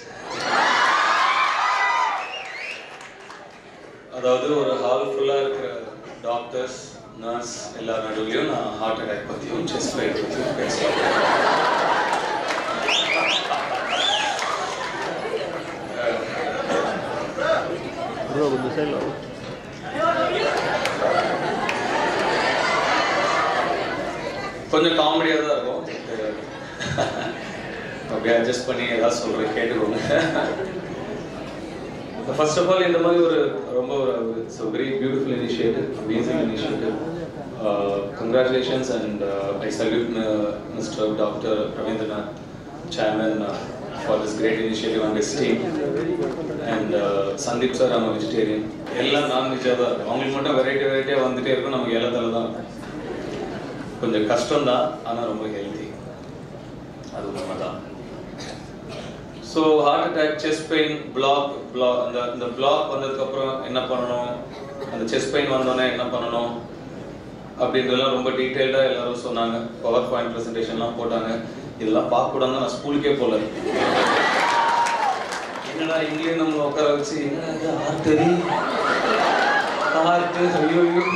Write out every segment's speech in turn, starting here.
அதாவது ஒரு ஹால் ஃபுல்லாக இருக்கிற டாக்டர்ஸ் நர்ஸ் எல்லா நடுவுலையும் நான் ஹார்ட் அட்டாக் பற்றியும் செஸ்ட் பெயின் பற்றியும் பேசுவேன் ப்ரோ கொஞ்சம் சைடில் கொஞ்சம் காமெடியாக தான் இருக்கும் அப்படியே அட்ஜஸ்ட் பண்ணி ஏதாவது சொல்கிறேன் கேட்டுக்கோங்க ஃபர்ஸ்ட் ஆஃப் ஆல் இந்த மாதிரி ஒரு ரொம்ப ஒரு it's very beautiful initiative amazing initiative congratulations and I salute mister doctor Ravindranath chairman for this great initiative and this team and Sandeep sir நம்ம வெஜிடேரியன் எல்லாம் நான்வெஜ்ஜாக தான் இருக்கும் அவங்களுக்கு மட்டும் வெரைட்டி வெரைட்டியாக வந்துட்டே இருக்கும் நமக்கு எல்லாத்தால தான் இருக்கும் கொஞ்சம் கஷ்டம் தான் ஆனால் ரொம்ப ஹெல்த்தி அது உண்மைதான் so heart attack chest pain block block அந்த இந்த பிளாக் வந்ததுக்கப்புறம் என்ன பண்ணணும் அந்த செஸ்ட் பெயின் வந்தோடனே என்ன பண்ணணும் அப்படின்றதெல்லாம் ரொம்ப டீட்டெயில்டாக எல்லாரும் சொன்னாங்க பவர் பாயிண்ட் ப்ரெசன்டேஷன்லாம் போட்டாங்க இதெல்லாம் பார்க்கக்கூடாது நான் ஸ்கூலுக்கே போகல என்னடா இங்கேயும் நம்ம உட்கார வச்சு என்ன இது ஆர்டரி ஹார்ட் ஐயோ ஐயோ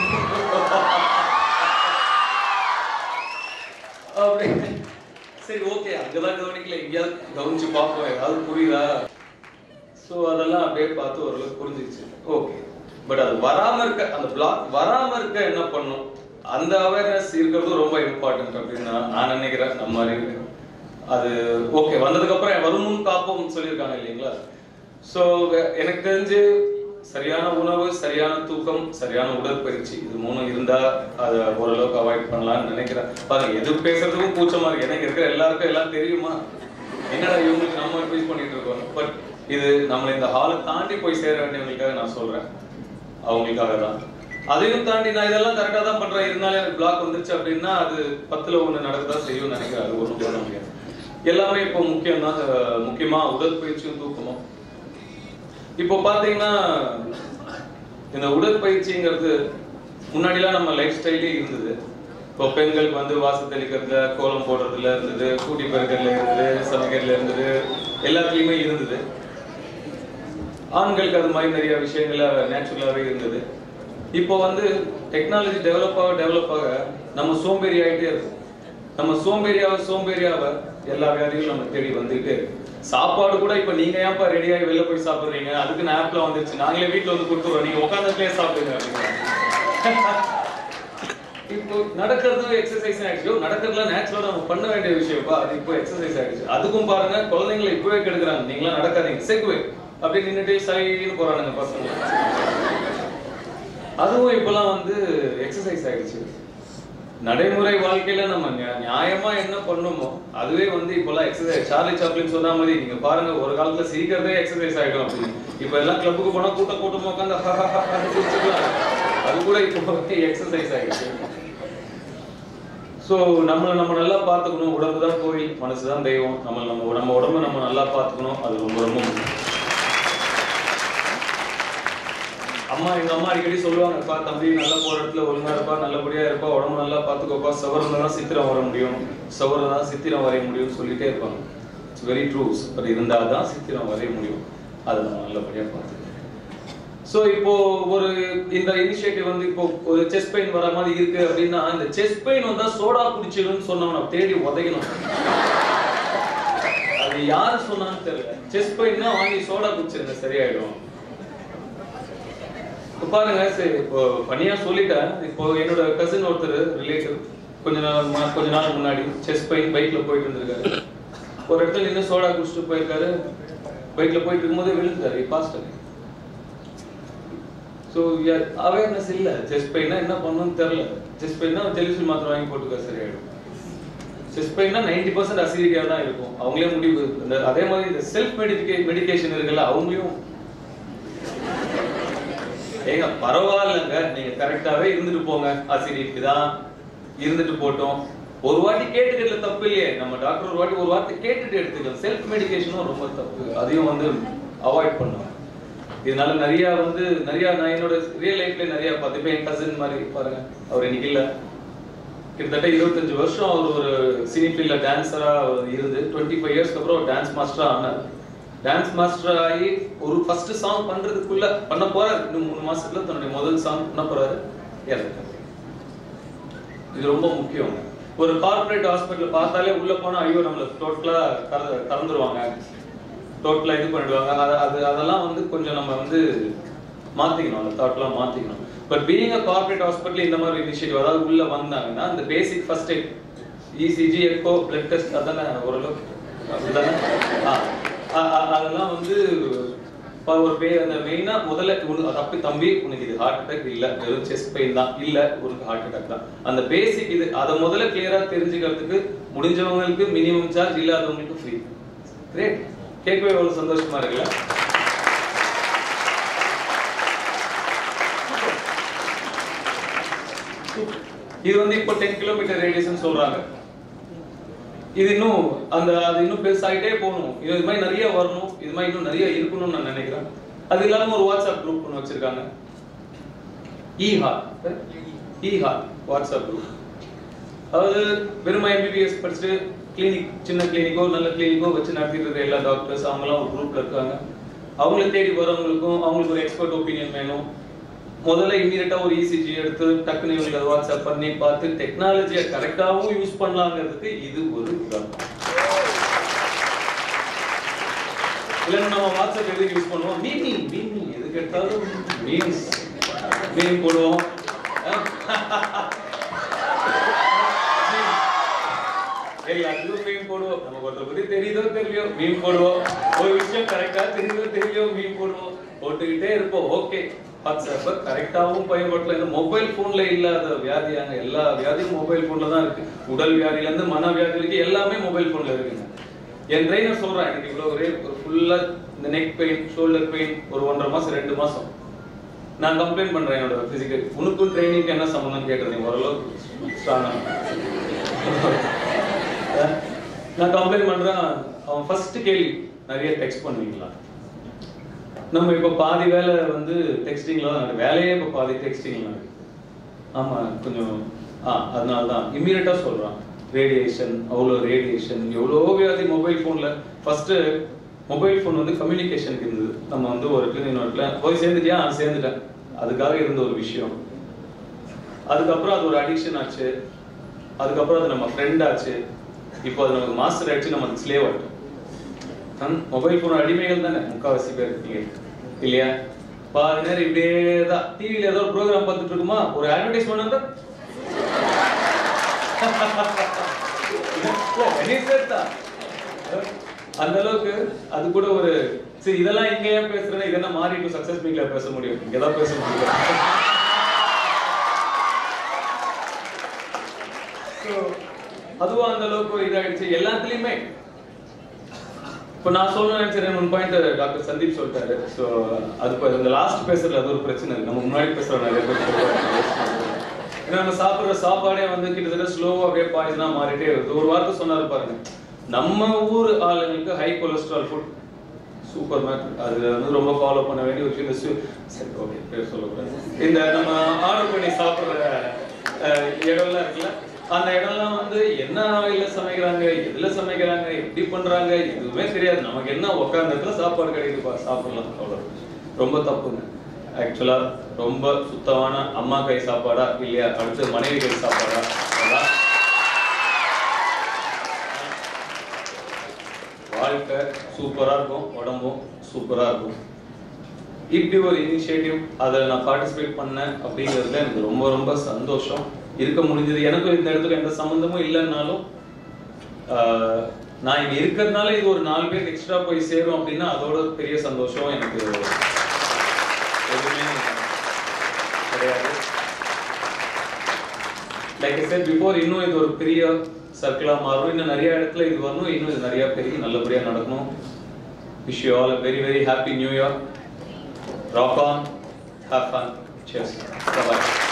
அப்படின்னு சரி ஓகே அங்கதான் கவனிக்கல எங்கேயாவது கவனிச்சு பார்ப்போம் ஏதாவது புரியுதா ஸோ அதெல்லாம் அப்படியே பார்த்து ஓரளவுக்கு புரிஞ்சிச்சு ஓகே பட் அது வராம இருக்க அந்த பிளாக் வராம இருக்க என்ன பண்ணும் அந்த அவேர்னஸ் இருக்கிறது ரொம்ப இம்பார்ட்டன்ட் அப்படின்னு நான் நான் நினைக்கிறேன் நம்ம மாதிரி அது ஓகே வந்ததுக்கு அப்புறம் வருமுன் காப்போம் சொல்லியிருக்காங்க இல்லைங்களா ஸோ எனக்கு தெரிஞ்சு சரியான உணவு சரியான தூக்கம் சரியான உடற்பயிற்சி இது மூணும் இருந்தா அதை ஓரளவுக்கு அவாய்ட் பண்ணலாம்னு நினைக்கிறேன் பாருங்க எது பேசுறதுக்கும் கூச்சமா இருக்கு ஏன்னா இங்க இருக்கிற எல்லாருக்கும் எல்லாம் தெரியுமா என்னடா இவங்களுக்கு நம்ம அட்வைஸ் பண்ணிட்டு இருக்கோம் பட் இது நம்மளை இந்த ஹாலை தாண்டி போய் சேர வேண்டியவங்களுக்காக நான் சொல்றேன் அவங்களுக்காக தான் அதையும் தாண்டி நான் இதெல்லாம் கரெக்டாக தான் பண்றேன் இருந்தாலும் எனக்கு பிளாக் வந்துருச்சு அப்படின்னா அது பத்துல ஒண்ணு நடக்கதான் செய்யும் நினைக்கிறேன் அது ஒன்றும் பண்ண முடியாது எல்லாமே இப்போ முக்கியம் தான் முக்கியமா உடற்பயிற்சியும் தூக்கமும் இப்போ பாத்தீங்கன்னா இந்த உடற்பயிற்சிங்கிறது முன்னாடிலாம் நம்ம லைஃப் ஸ்டைலே இருந்தது இப்போ பெண்களுக்கு வந்து வாச தெளிக்கிறதுல கோலம் போடுறதுல இருந்தது கூட்டி பெருக்கிறதுல இருந்தது சமைக்கிறதுல இருந்தது எல்லாத்துலயுமே இருந்தது ஆண்களுக்கு அது மாதிரி நிறைய விஷயங்கள் நேச்சுரலாகவே இருந்தது இப்போ வந்து டெக்னாலஜி டெவலப் ஆக டெவலப் ஆக நம்ம சோம்பேறி ஆகிட்டே இருக்கும் நம்ம சோம்பேறியாவ சோம்பேறியாவ எல்லா வியாதிகளும் நம்ம தேடி வந்துகிட்டே இருக்கு சாப்பாடு கூட இப்ப நீங்க ஏன்ப்பா ரெடியாகி வெளில போய் சாப்பிடுறீங்க அதுக்கு ஆப்ல வந்துருச்சு நாங்களே வீட்டுல வந்து கொடுத்துருவோம் நீங்க உட்காந்துட்டே சாப்பிடுங்க அப்படிங்கிறாங்க இப்போ நடக்கிறது எக்ஸசைஸ் ஆயிடுச்சு நடக்கிறதுல நேச்சுரலா நம்ம பண்ண வேண்டிய விஷயம்ப்பா அது இப்போ எக்ஸசைஸ் ஆயிடுச்சு அதுக்கும் பாருங்க குழந்தைங்களை இப்பவே கெடுக்குறாங்க நீங்களாம் நடக்காதீங்க செக்வே அப்படி நின்னுட்டு சைன்னு போறானுங்க பசங்க அதுவும் இப்பெல்லாம் வந்து எக்ஸசைஸ் ஆயிடுச்சு நடைமுறை வாழ்க்கையில நம்ம நியா- நியாயமா என்ன பண்ணுமோ அதுவே வந்து இப்பெல்லாம் எக்ஸசைஸ் சார்லி சாப்ளின் சொன்ன மாதிரி நீங்க பாருங்க ஒரு காலத்துல சீக்கிரமே எக்ஸசைஸ் ஆயிடும் அப்படின்னு இப்ப எல்லாம் கிளப்புக்கு போனா கூட்ட கூட்டமா உட்காந்து சிரிச்சுக்கலாம். அது கூட இப்போ எக்ஸசைஸ் ஆயிடுச்சு ஸோ நம்மளை நம்ம நல்லா பார்த்துக்கணும் உடம்பு தான் கோயில் மனசு தான் தெய்வம் நம்ம நம்ம நம்ம உடம்ப நம்ம நல்லா பார்த்துக்கணும் அது ரொம்ப ரொம்ப முக்கியம் அம்மா எங்க அம்மா அடிக்கடி சொல்லுவாங்கப்பா தம்பி நல்லா போற இடத்துல ஒழுங்கா இருப்பா நல்லபடியா இருப்பா உடம்பு நல்லா பாத்துக்கோப்பா சவரம் தான் சித்திரம் வர முடியும் சவரம் தான் சித்திரம் வரைய முடியும்னு சொல்லிட்டே இருப்பாங்க இட்ஸ் வெரி ட்ரூஸ் பட் இருந்தால் தான் சித்திரம் வரைய முடியும் அதை நம்ம நல்லபடியா பார்த்துக்கணும் ஸோ இப்போ ஒரு இந்த இனிஷியேட்டிவ் வந்து இப்போ ஒரு செஸ்ட் பெயின் வர மாதிரி இருக்கு அப்படின்னா இந்த செஸ்ட் பெயின் வந்தா சோடா குடிச்சிடுன்னு சொன்னவன தேடி உதைக்கணும் அது யாரு சொன்னான்னு தெரியல செஸ்ட் பெயின்னா வாங்கி சோடா குடிச்சிருங்க சரியாயிடும் இப்போ பாருங்க சரி இப்போ பனியா சொல்லிட்டேன் இப்போ என்னோட கசின் ஒருத்தர் ரிலேட்டிவ் கொஞ்ச நாள் மா- கொஞ்ச நாள் முன்னாடி செஸ் பெயின் பைக்ல போயிட்டு இருந்திருக்காரு ஒரு இடத்துல நின்று சோடா குடிச்சிட்டு போயிருக்காரு பைக்ல போயிட்டு இருக்கும்போது விழுந்துட்டாரு பாஸ்டர் ஸோ அவேர்னஸ் இல்ல செஸ்ட் பெயின்னா என்ன பண்ணணும்னு தெரியல செஸ்ட் பெயின்னா ஜெலிசில் மாத்திரை வாங்கி போட்டுக்க சரியாயிடும் செஸ்ட் பெயின்னா நைன்டி பர்சன்ட் அசிடிக்காக தான் இருக்கும் அவங்களே முடிவு இந்த அதே மாதிரி இந்த செல்ஃப் மெடிக்கே மெடிகேஷன் இருக்குல்ல அவங்களையும் ஏங்க பரவாயில்லைங்க நீங்க கரெக்டாவே இருந்துட்டு போங்க அசிடிக்கு தான் இருந்துட்டு போட்டோம் ஒரு வாட்டி கேட்டுக்கிறதுல தப்பு இல்லையே நம்ம டாக்டர் ஒரு வாட்டி ஒரு வார்த்தை கேட்டுட்டு எடுத்துக்கலாம் செல்ஃப் மெடிகேஷனும் ரொம்ப தப்பு அதையும் வந்து அவாய்ட் பண்ணும் இதனால நிறைய வந்து நிறைய நான் என்னோட ரியல் லைஃப்ல நிறைய பார்த்து இப்போ என் கசின் மாதிரி பாருங்க அவர் இன்னைக்கு இல்ல கிட்டத்தட்ட இருபத்தஞ்சு வருஷம் அவர் ஒரு சினி ஃபீல்ட்ல டான்ஸரா இருந்து டுவெண்ட்டி ஃபைவ் இயர்ஸ்க்கு அப்புறம் டான்ஸ் மாஸ்டரா ஆனார் டான்ஸ் மாஸ்டர் ஆகி ஒரு ஃபர்ஸ்ட் சாங் பண்றதுக்குள்ள பண்ண போறாரு இன்னும் மூணு மாசத்துல தன்னுடைய முதல் சாங் பண்ண போறாரு இறந்துட்டாரு இது ரொம்ப முக்கியம் ஒரு கார்ப்பரேட் ஹாஸ்பிட்டல் பார்த்தாலே உள்ள போனா ஐயோ நம்மள டோட்டலா கறந்துருவாங்க டோட்டலா இது பண்ணிடுவாங்க அது அது அதெல்லாம் வந்து கொஞ்சம் நம்ம வந்து மாத்திக்கணும் அந்த தாட்லாம் மாத்திக்கணும் but being a corporate hospital இந்த மாதிரி இனிஷியேட்டிவ் அதாவது உள்ள வந்தாங்கன்னா அந்த basic first aid ECG echo blood test அதானே ஓரளவுக்கு அப்படிதானே ஆ, அ- அ- அதெல்லாம் வந்து இப்ப ஒரு பே அந்த மெயினா முதல்ல உனக்கு தப்பி தம்பி உனக்கு இது ஹார்ட் அட்டாக் இல்ல வெறும் செஸ்ட் பெயின் தான் இல்ல உனக்கு ஹார்ட் அட்டாக் தான் அந்த பேசிக் இது அதை முதல்ல கிளியரா தெரிஞ்சுக்கிறதுக்கு முடிஞ்சவங்களுக்கு மினிமம் சார்ஜ் இல்லாதவங்களுக்கு ஃப்ரீ கிரேட் கேட்கவே எவ்வளவு சந்தோஷமா இருக்குல்ல இது வந்து இப்போ டென் கிலோமீட்டர் ரேடியஸ்னு சொல்றாங்க இது இன்னும் அந்த அது இன்னும் பெருசாகிட்டே போகணும் இது இது மாதிரி நிறைய வரணும் இது மாதிரி இன்னும் நிறைய இருக்கணும்னு நான் நினைக்கிறேன் அது இல்லாம ஒரு வாட்ஸ்அப் குரூப் ஒன்று வச்சிருக்காங்க E hall E hall WhatsApp group அதாவது வெறும் எம்பிபிஎஸ் படிச்சுட்டு கிளினிக் சின்ன கிளினிக்கோ நல்ல கிளினிக்கோ வச்சு நடத்திட்டு இருக்க எல்லா டாக்டர்ஸ் அவங்களாம் ஒரு குரூப்ல இருக்காங்க அவங்கள தேடி வரவங்களுக்கும் அவங்களுக்கு ஒரு எக்ஸ்பர்ட் ஒப்பீனியன் வேணும் முதல்ல இமீடியட்டா ஒரு இசிஜி எடுத்து டக்குனு இவங்களுக்கு அதை வாட்ஸ்அப் பண்ணி பார்த்து டெக்னாலஜியை கரெக்டாகவும் யூஸ் பண்ணலாங்கிறதுக்கு இது ஒரு உதாரணம் இல்லைன்னா நம்ம வாட்ஸ்அப் எதுக்கு யூஸ் பண்ணுவோம் மீமி மீமி எதுக்கு எடுத்தாலும் மீம்ஸ் மீம் போடுவோம் எல்லாத்துக்கும் மீம் போடுவோம் நமக்கு ஒருத்தர் பத்தி தெரியுதோ தெரியலையோ மீம் போடுவோம் ஒரு விஷயம் கரெக்டா தெரியுதோ தெரியலையோ மீம் போடுவோம் போட்டுக்கிட்டே இருப்போம் ஓகே வாட்ஸ்அப்ப கரெக்டாவும் பயன்படுத்தலாம் இந்த மொபைல் போன்ல இல்லாத வியாதியாங்க எல்லா வியாதியும் மொபைல் போன்ல தான் இருக்கு உடல் வியாதியில இருந்து மன வியாதி வரைக்கும் எல்லாமே மொபைல் போன்ல இருக்குங்க என் ட்ரைனர் சொல்றான் எனக்கு இவ்வளவு ஒரே ஃபுல்லா இந்த நெக் பெயின் ஷோல்டர் பெயின் ஒரு ஒன்றரை மாசம் ரெண்டு மாசம் நான் கம்ப்ளைண்ட் பண்றேன் என்னோட பிசிக்கல் உனக்கும் ட்ரைனிங்க்கு என்ன சம்பந்தம் கேட்டது ஓரளவுக்கு ஸ்ட்ராங்கா நான் கம்ப்ளைண்ட் பண்றேன் அவன் ஃபர்ஸ்ட் கேள்வி நிறைய டெக்ஸ்ட் பண்ணுவீங்களா நம்ம இப்ப பாதி வேலை வந்து டெக்ஸ்டிங்ல தான் இருக்கு. வேலையே இப்ப பாதி டெக்ஸ்டிங்ல இருக்கு ஆமா கொஞ்சம் ஆ அதனால தான் இம்மீடியட்டா சொல்றான் ரேடியேஷன் அவ்வளோ ரேடியேஷன் எவ்வளோ வியாதி மொபைல் ஃபோன்ல ஃபர்ஸ்ட் மொபைல் ஃபோன் வந்து கம்யூனிகேஷனுக்கு இருந்தது நம்ம வந்து ஒரு இடத்துல இன்னொரு இடத்துல போய் சேர்ந்துட்டியா நான் சேர்ந்துட்டேன் அதுக்காக இருந்த ஒரு விஷயம் அதுக்கப்புறம் அது ஒரு அடிக்ஷன் ஆச்சு அதுக்கப்புறம் அது நம்ம ஃப்ரெண்ட் ஆச்சு இப்போ அது நமக்கு மாஸ்டர் ஆயிடுச்சு நம்ம அது ஸ்லேவ் ஆகிட்டோம் மொபைல் ஃபோன் அடிமைகள் தானே முக்காவாசி பேர் இருக்கீங்க இல்லையா பாதி நேரம் இப்படியே தான் டிவியில் ஏதோ ஒரு ப்ரோக்ராம் பார்த்துட்டு இருக்குமா ஒரு அட்வர்டைஸ்மெண்ட் வந்தா ஓ, கணேஷ் sir தான். அந்த அளவுக்கு அது கூட ஒரு சரி இதெல்லாம் இங்க ஏன் பேசுறேன்னா இதெல்லாம் மாறி டு சக்சஸ் மீட்ல பேச முடியும் இங்க தான் பேச முடியும் So, அதுவும் அந்த அளவுக்கு இதாயிடுச்சு எல்லாத்துலயுமே இப்போ நான் சொல்லணும்னு நினைச்சேன் ஒன் பாயிண்ட் டாக்டர் சந்தீப் சொல்லிட்டாரு ஸோ அது இப்போ இந்த லாஸ்ட் பேசுறதுல அது ஒரு பிரச்சனை இருக்கு நம்ம முன்னாடி பேசுற நிறைய பேர் சொல்லுவாங்க. ஏன்னா நம்ம சாப்பிடுற சாப்பாடே வந்து கிட்டத்தட்ட ஸ்லோவா அப்படியே பாய்சனா மாறிட்டே வருது ஒரு வார்த்தை சொன்னாரு பாருங்க நம்ம ஊர் ஆளுங்களுக்கு ஹை கொலஸ்ட்ரால் ஃபுட் சூப்பர் மேட் அது வந்து ரொம்ப ஃபாலோ பண்ண வேண்டிய ஒரு விஷயம் இந்த சு- சரி ஓகே பேர் சொல்லக்கூடாது இந்த நம்ம ஆர்டர் பண்ணி சாப்பிடுற அஹ், இடம்லாம் இருக்குல்ல அந்த இடம்லாம் வந்து என்ன ஆயில சமைக்கிறாங்க எதுல சமைக்கிறாங்க எப்படி பண்றாங்க எதுவுமே தெரியாது நமக்கு என்ன உட்கார்ந்த இடத்துல சாப்பாடு கிடைக்குதுப்பா சாப்பிடலாம் அவ்வளவு ரொம்ப தப்புங்க ஆக்சுவலா ரொம்ப சுத்தமான அம்மா கை சாப்பாடா இல்லையா அடுத்து மனைவி கை சாப்பாடா அதான் வாழ்க்கை சூப்பரா இருக்கும் உடம்பும் சூப்பரா இருக்கும் இப்படி ஒரு இனிஷியேட்டிவ் அதில் நான் பார்ட்டிசிபேட் பண்ணேன் அப்படிங்கிறதுல எனக்கு ரொம்ப ரொம்ப சந்தோஷம் இருக்க முடிஞ்சது எனக்கும் இந்த இடத்துல எந்த சம்மந்தமும் இல்லைன்னாலும் ஆஹ், நான் இங்க இருக்கிறதுனால இது ஒரு நாலு பேர் எக்ஸ்ட்ரா போய் சேரும் அப்படின்னா அதோட பெரிய சந்தோஷம் எனக்கு எதுவுமே கிடையாது லைக் I said பிஃபோர் இன்னும் இது ஒரு பெரிய சர்க்கிளா மாறும் இன்னும் நிறைய இடத்துல இது வரணும் இன்னும் இது நிறைய பெரிய நல்லபடியா நடக்கணும் wish you all very very happy new year rock on have fun cheers bye bye